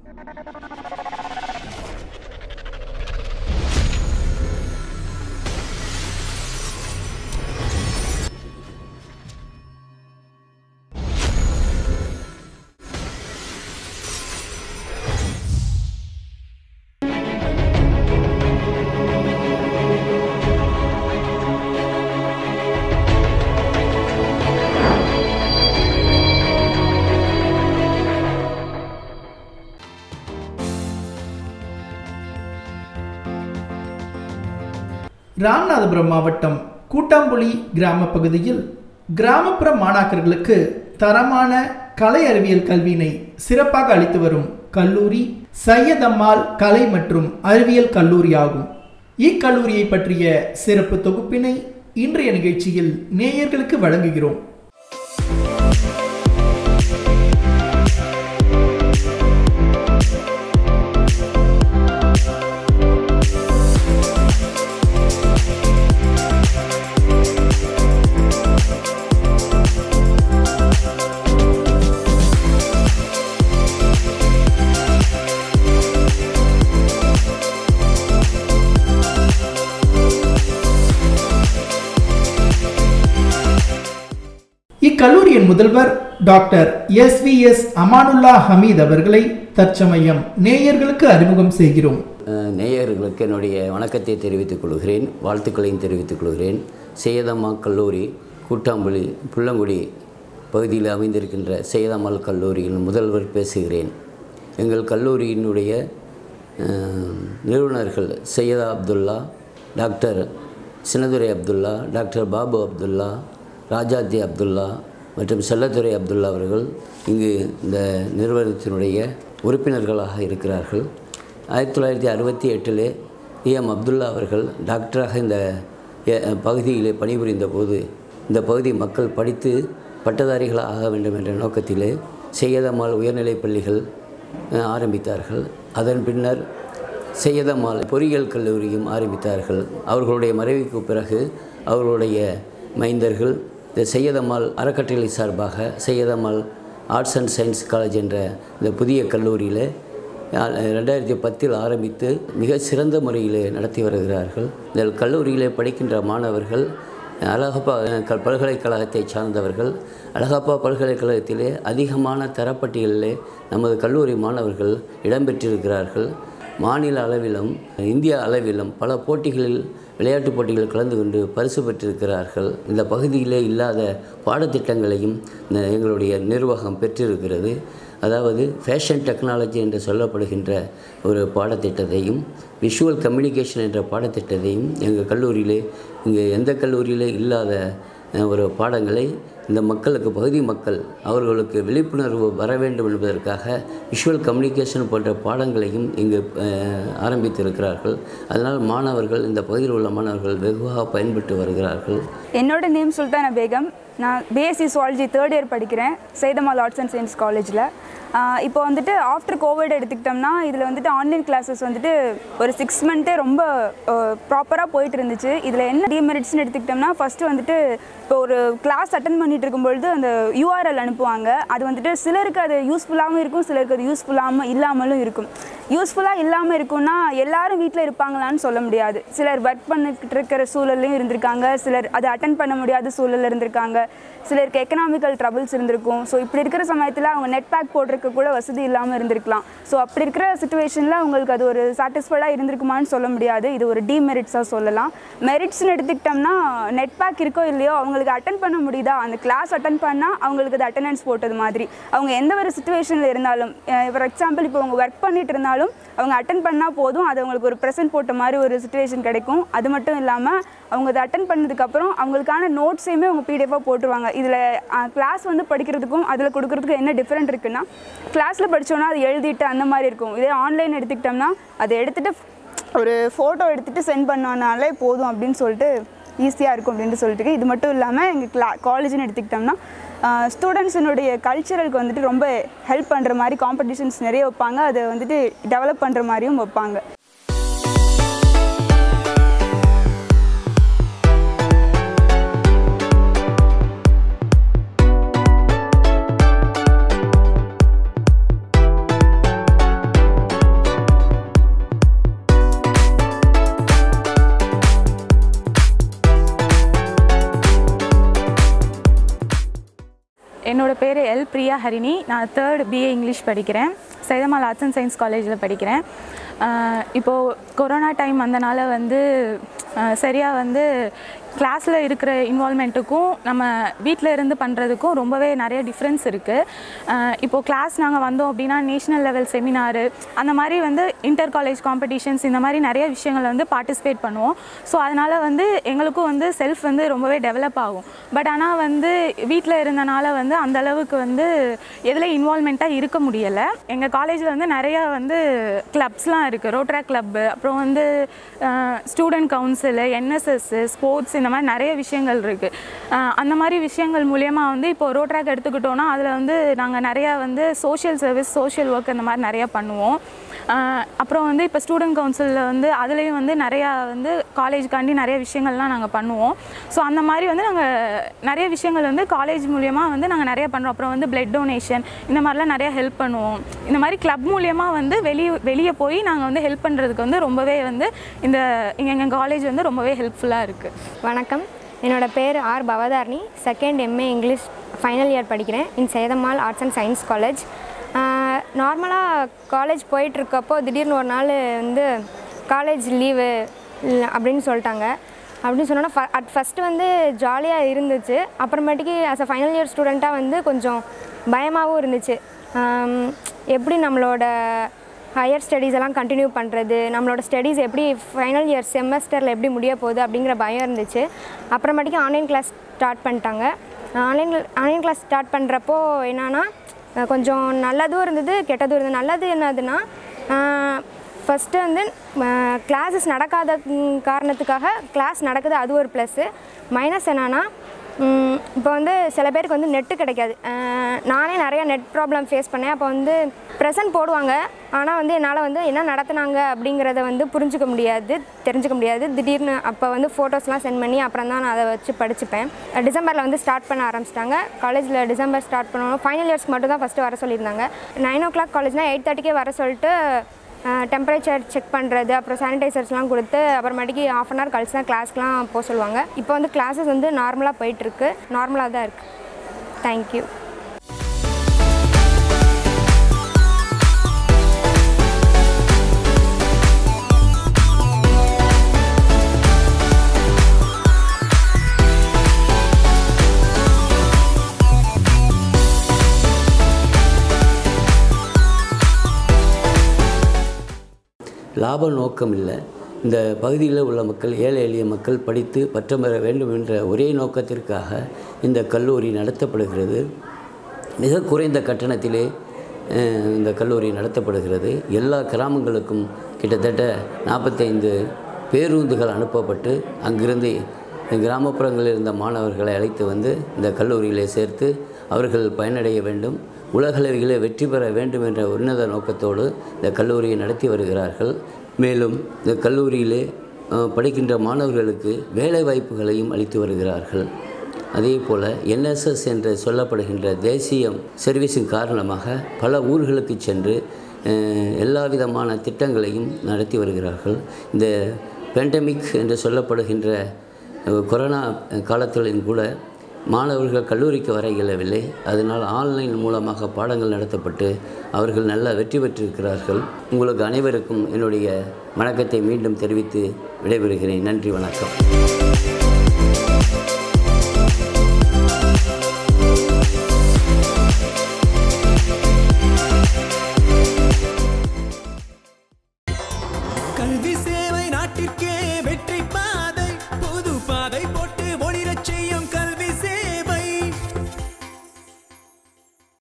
ராமநாதபுரம் மாவட்டம் கூட்டாம்புலி கிராம பகுதியில் கிராமப்புற மாணாக்கர்களுக்கு தரமான கலை அறிவியல் கல்வியினை சிறப்பாக அளித்து வரும் கல்லூரி சையதம்மாள் கலை மற்றும் அறிவியல் கல்லூரி ஆகும் இக்கல்லூரியை பற்றிய சிறப்பு தொகுப்பினை இன்றைய நிகழ்ச்சியில் நேயர்களுக்கு வழங்குகிறோம் இக்கல்லூரியின் முதல்வர் doctor S V S Amanullah Hameed அவர்களை தற்சமயம் நேயர்களுக்கு அறிமுகம் செய்கிறோம் அஹ், நேயர்களுக்கு என்னுடைய வணக்கத்தை தெரிவித்துக் கொள்கிறேன் வாழ்த்துக்களையும் தெரிவித்துக் கொள்கிறேன் சேதம்மா கல்லூரி கூட்டாம்புலி புள்ளங்குடி பகுதியில் அமைந்திருக்கின்ற சேதம்மாள் கல்லூரியின் முதல்வர் பேசுகிறேன் எங்கள் கல்லூரியினுடைய அஹ், நிறுவனர்கள் சையதா அப்துல்லா டாக்டர் சின்னதுரை அப்துல்லா டாக்டர் பாபு அப்துல்லா ராஜாத்தி அப்துல்லா மற்றும் செல்லத்துறை அப்துல்லா அவர்கள் இங்கு இந்த நிறுவனத்தினுடைய உறுப்பினர்களாக இருக்கிறார்கள் ஆயிரத்தி தொள்ளாயிரத்தி அறுபத்தி எட்டிலே எம் அப்துல்லா அவர்கள் டாக்டராக இந்த எ- பகுதியிலே பணிபுரிந்த போது இந்த பகுதி மக்கள் படித்து பட்டதாரிகளாக ஆக வேண்டும் என்ற நோக்கத்திலே செய்யதம்மாள் உயர்நிலைப் பள்ளிகள் அஹ், ஆரம்பித்தார்கள் அதன் பின்னர் செய்யதம்மாள் பொறியியல் கல்லூரியும் ஆரம்பித்தார்கள் அவர்களுடைய மறைவுக்கு பிறகு அவர்களுடைய மைந்தர்கள் இந்த செய்யதம்மாள் அறக்கட்டளை சார்பாக Seyyadammal arts and science college என்ற இந்த புதிய கல்லூரியில் ரெண்டாயிரத்தி பத்தில் ஆரம்பித்து மிக சிறந்த முறையிலே நடத்தி வருகிறார்கள் இந்த கல்லூரியிலே படிக்கின்ற மாணவர்கள் அழகப்பா க- பல்கலைக்கழகத்தை சார்ந்தவர்கள் அழகப்பா பல்கலைக்கழகத்திலே அதிகமான தரப்பட்டியலிலே நமது கல்லூரி மாணவர்கள் இடம்பெற்றிருக்கிறார்கள் மாநில அளவிலும் இந்திய அளவிலும் பல போட்டிகளில் விளையாட்டுப் போட்டிகளில் கலந்து கொண்டு பரிசு பெற்றிருக்கிறார்கள் இந்த பகுதியிலே இல்லாத பாடத்திட்டங்களையும் இந்த எங்களுடைய நிர்வாகம் பெற்றிருக்கிறது அதாவது ஃபேஷன் டெக்னாலஜி என்று சொல்லப்படுகின்ற ஒரு பாடத்திட்டத்தையும் விஷுவல் கம்யூனிகேஷன் என்ற பாடத்திட்டத்தையும் எங்கள் கல்லூரியிலே இங்கே எந்த கல்லூரியிலே இல்லாத அஹ், ஒரு பாடங்களை இந்த மக்களுக்கு பகுதி மக்கள் அவர்களுக்கு விழிப்புணர்வு வர வேண்டும் என்பதற்காக விஷுவல் கம்யூனிகேஷன் போன்ற பாடங்களையும் இங்கு அஹ், ஆரம்பித்திருக்கிறார்கள் அதனால் மாணவர்கள் இந்த பகுதியில் உள்ள மாணவர்கள் வெகுவாக பயன்பட்டு வருகிறார்கள் என்னோட நேம் சுல்தானா பேகம் நான் பிஎஸ்சி சுவாலஜி தேர்ட் இயர் படிக்கிறேன் சேதமால் ஆர்ட்ஸ் அண்ட் சயின்ஸ் காலேஜில் இப்போ வந்துட்டு ஆஃப்டர் கோவிட் எடுத்துக்கிட்டோம்னா இதில் வந்துட்டு ஆன்லைன் கிளாஸஸ் வந்துட்டு ஒரு சிக்ஸ் மந்த்தே ரொம்ப ப்ராப்பராக போயிட்டு இருந்துச்சு இதில் என்ன டிமெரிட்ஸ்னு எடுத்துக்கிட்டோம்னா ஃபஸ்ட்டு வந்துட்டு இப்போ ஒரு கிளாஸ் அட்டன் பண்ணிட்டு இருக்கும்பொழுது அந்த யூஆர்எல் அனுப்புவாங்க அது வந்துட்டு சிலருக்கு அது யூஸ்ஃபுல்லாகவும் இருக்கும் சிலருக்கு அது யூஸ்ஃபுல்லாமல் இல்லாமலும் இருக்கும் யூஸ்ஃபுல்லாக இல்லாமல் இருக்கும்னா எல்லாரும் வீட்டில் இருப்பாங்களான்னு சொல்ல முடியாது சிலர் ஒர்க் பண்ணிக்கிட்டு இருக்கிற சூழல்லையும் இருந்திருக்காங்க சிலர் அதை அட்டன் பண்ண முடியாத சூழல்ல இருந்திருக்காங்க சிலருக்கு எக்கனாமிக்கல் ட்ரபிள்ஸ் இருந்திருக்கும் ஸோ இப்படி இருக்கிற சமயத்தில் அவங்க நெட் பேக் போடுறதுக்கு கூட வசதி இல்லாமல் இருந்திருக்கலாம் ஸோ அப்படி இருக்கிற சுச்சுவேஷனில் அவங்களுக்கு அது ஒரு சாட்டிஸ்ஃபைடாக இருந்திருக்குமான்னு சொல்ல முடியாது இது ஒரு டிமெரிட்ஸாக சொல்லலாம் மெரிட்ஸ்னு எடுத்துக்கிட்டோம்னா நெட் பேக் இருக்கோ இல்லையோ அவங்களுக்கு அட்டன் பண்ண முடியுதா அந்த கிளாஸ் அட்டன் பண்ணால் அவங்களுக்கு அது அட்டண்டன்ஸ் போட்டது மாதிரி அவங்க எந்த ஒரு சுச்சுவேஷனில் இருந்தாலும் ஃபார் எக்ஸாம்பிள் இப்போ அவங்க ஒர்க் பண்ணிட்டு இருந்தாலும் அவங்க அட்டன் பண்ணால் போதும் அது அவங்களுக்கு ஒரு ப்ரெசென்ட் போட்ட மாதிரி ஒரு சுச்சுவேஷன் கிடைக்கும் அது மட்டும் இல்லாமல் அவங்க அதை அட்டன் பண்ணதுக்கப்புறம் அவங்களுக்கான நோட்ஸையுமே அவங்க பிடிஎஃபாக போட்டுருவாங்க இதில் கிளாஸ் வந்து படிக்கிறதுக்கும் அதில் கொடுக்குறதுக்கும் என்ன டிஃப்ரெண்ட் இருக்குன்னா கிளாஸில் படித்தோன்னா அது எழுதிட்டு அந்த மாதிரி இருக்கும் இதே ஆன்லைன் எடுத்துக்கிட்டோம்னா அதை எடுத்துகிட்டு ஒரு ஃபோட்டோ எடுத்துகிட்டு சென்ட் பண்ணனாலே போதும் அப்படின்னு சொல்லிட்டு ஈஸியாக இருக்கும் அப்படின்ட்டு சொல்லிட்டு இது மட்டும் இல்லாமல் எங்கள் கிளா காலேஜ்னு எடுத்துக்கிட்டோம்னா ஸ்டூடெண்ட்ஸினுடைய கல்ச்சரலுக்கு வந்துட்டு ரொம்ப ஹெல்ப் பண்ணுற மாதிரி காம்படிஷன்ஸ் நிறைய வைப்பாங்க அதை வந்துட்டு டெவலப் பண்ணுற மாதிரியும் வைப்பாங்க என்னோடய பேர் எல் பிரியா ஹரிணி நான் தேர்ட் பிஏ இங்கிலீஷ் படிக்கிறேன் சைதமால் ஆர்ட்ஸ் அண்ட் சயின்ஸ் காலேஜில் படிக்கிறேன் ஆஹ் இப்போது கொரோனா டைம் வந்தனால வந்து சரியாக வந்து கிளாஸில் இருக்கிற இன்வால்மெண்ட்டுக்கும் நம்ம வீட்டில் இருந்து பண்ணுறதுக்கும் ரொம்பவே நிறைய டிஃப்ரென்ஸ் இருக்குது இப்போது கிளாஸ் நாங்கள் வந்தோம் அப்படின்னா நேஷ்னல் லெவல் செமினாரு அந்த மாதிரி வந்து இன்டர் காலேஜ் காம்படிஷன்ஸ் இந்த மாதிரி நிறைய விஷயங்கள் வந்து பார்ட்டிசிபேட் பண்ணுவோம் ஸோ அதனால் வந்து எங்களுக்கும் வந்து செல்ஃப் வந்து ரொம்பவே டெவலப் ஆகும் பட் ஆனால் வந்து வீட்டில் இருந்தனால வந்து அந்த அளவுக்கு வந்து எதில் இன்வால்மெண்ட்டாக இருக்க முடியலை எங்கள் காலேஜில் வந்து நிறையா வந்து கிளப்ஸ்லாம் இருக்குது ரோட்ரா கிளப்பு அப்புறம் வந்து ஸ்டூடெண்ட் கவுன்சிலு என்எஸ்எஸ் ஸ்போர்ட்ஸ் இந்த மாதிரி நிறைய விஷயங்கள் இருக்குது அந்த மாதிரி விஷயங்கள் மூலயமா வந்து இப்போ ரோட்ராக் எடுத்துக்கிட்டோன்னா அதில் வந்து நாங்கள் நிறையா வந்து சோஷியல் சர்வீஸ் சோஷியல் ஒர்க் இந்த மாதிரி நிறையா பண்ணுவோம் ஆஹ் அப்புறம் வந்து இப்போ ஸ்டூடெண்ட் கவுன்சிலில் வந்து அதுலேயும் வந்து நிறையா வந்து காலேஜுக்காண்டி நிறைய விஷயங்கள்லாம் நாங்கள் பண்ணுவோம் ஸோ அந்த மாதிரி வந்து நாங்கள் நிறைய விஷயங்கள் வந்து காலேஜ் மூலியமாக வந்து நாங்கள் நிறைய பண்ணுறோம் அப்புறம் வந்து பிளட் டொனேஷன் இந்த மாதிரிலாம் நிறைய ஹெல்ப் பண்ணுவோம் இந்த மாதிரி கிளப் மூலியமாக வந்து வெளியே வெளியே போய் நாங்கள் வந்து ஹெல்ப் பண்ணுறதுக்கு வந்து ரொம்பவே வந்து இந்த எங்கள் காலேஜ் வந்து ரொம்பவே ஹெல்ப்ஃபுல்லாக இருக்குது வணக்கம் என்னோட பேர் R Bhavatharani second MA English final year படிக்கிறேன் in Seyyadammal arts and science college நார்மலாக காலேஜ் போயிட்டுருக்கப்போ திடீர்னு ஒரு நாள் வந்து காலேஜ் லீவு அப்படின்னு சொல்லிட்டாங்க அப்படின்னு சொன்னோன்னா ஃப அட் ஃபஸ்ட்டு வந்து ஜாலியாக இருந்துச்சு அப்புறமேட்டுக்கு ஆஸ் அ ஃபைனல் இயர் ஸ்டூடெண்ட்டாக வந்து கொஞ்சம் பயமாகவும் இருந்துச்சு ஆம், எப்படி நம்மளோட ஹையர் ஸ்டடீஸ் எல்லாம் கண்டினியூ பண்ணுறது நம்மளோட ஸ்டடீஸ் எப்படி ஃபைனல் இயர் செமஸ்டரில் எப்படி முடிய போகுது அப்படிங்கிற பயம் இருந்துச்சு அப்புறமேட்டுக்கு ஆன்லைன் கிளாஸ் ஸ்டார்ட் பண்ணிட்டாங்க ஆன்லைன் ஆன்லைன் கிளாஸ் ஸ்டார்ட் பண்ணுறப்போ என்னன்னா அஹ் கொஞ்சம் நல்லதும் இருந்தது கெட்டதும் இருந்தது நல்லது என்னதுன்னா ஃபஸ்ட்டு வந்து கிளாஸஸ் நடக்காத ம், காரணத்துக்காக கிளாஸ் நடக்குது அது ஒரு ப்ளஸ்ஸு மைனஸ் என்னன்னா இப்போ வந்து சில பேருக்கு வந்து நெட்டு கிடைக்காது அஹ் நானே நிறைய நெட் ப்ராப்ளம் ஃபேஸ் பண்ணேன் அப்போ வந்து ப்ரெசன்ட் போடுவாங்க ஆனால் வந்து என்னால் வந்து என்ன நடத்துனாங்க அப்படிங்கிறத வந்து புரிஞ்சுக்க முடியாது தெரிஞ்சுக்க முடியாது திடீர்னு அப்போ வந்து ஃபோட்டோஸ்லாம் சென்ட் பண்ணி அப்புறம் தான் நான் அதை வச்சு படிச்சுப்பேன் டிசம்பரில் வந்து ஸ்டார்ட் பண்ண ஆரம்பிச்சிட்டாங்க காலேஜில் டிசம்பர் ஸ்டார்ட் பண்ணணும் ஃபைனல் இயர்ஸ்க்கு மட்டும் தான் ஃபஸ்ட்டு வர சொல்லியிருந்தாங்க நைன் ஓ கிளாக் காலேஜ்னால் எயிட் தேர்ட்டிக்கே வர சொல்லிட்டு டெம்பரேச்சர் செக் பண்ணுறது அப்புறம் சானிடைசர்ஸ்லாம் கொடுத்து அப்புறமேட்டுக்கு ஆஃப் அன் ஹவர் கழிச்சு தான் கிளாஸ்க்குலாம் போக சொல்லுவாங்க இப்போ வந்து கிளாஸஸ் வந்து நார்மலாக போயிட்டுருக்கு நார்மலாக தான் இருக்குது தேங்க்யூ லாப நோக்கம் இல்லை இந்த பகுதியில் உள்ள மக்கள் ஏழை எளிய மக்கள் படித்து பட்டம் பெற வேண்டும் என்ற ஒரே நோக்கத்திற்காக இந்த கல்லூரி நடத்தப்படுகிறது மிக குறைந்த கட்டணத்திலே அஹ், இந்த கல்லூரி நடத்தப்படுகிறது எல்லா கிராமங்களுக்கும் கிட்டத்தட்ட நாற்பத்தைந்து பேருந்துகள் அனுப்பப்பட்டு அங்கிருந்து கிராமப்புறங்களில் இருந்த மாணவர்களை அழைத்து வந்து இந்த கல்லூரியிலே சேர்த்து அவர்கள் பயனடைய வேண்டும் உலகளவிலே வெற்றி பெற வேண்டும் என்ற உன்னத நோக்கத்தோடு இந்த கல்லூரியை நடத்தி வருகிறார்கள் மேலும் இந்த கல்லூரியிலே அஹ், படிக்கின்ற மாணவர்களுக்கு வேலை வாய்ப்புகளையும் அளித்து வருகிறார்கள் அதே போல் என்எஸ்எஸ் என்று சொல்லப்படுகின்ற தேசியம் சர்வீஸின் காரணமாக பல ஊர்களுக்கு சென்று அஹ், எல்லா விதமான திட்டங்களையும் நடத்தி வருகிறார்கள் இந்த பேண்டமிக் என்று சொல்லப்படுகின்ற அஹ், கொரோனா காலத்திலும் கூட மாணவர்கள் கல்லூரிக்கு வர இயலவில்லை அதனால் ஆன்லைன் மூலமாக பாடங்கள் நடத்தப்பட்டு அவர்கள் நல்லா வெற்றி பெற்றிருக்கிறார்கள் உங்களுக்கு அனைவருக்கும் என்னுடைய வணக்கத்தை மீண்டும் தெரிவித்து விடைபெறுகிறேன் நன்றி வணக்கம்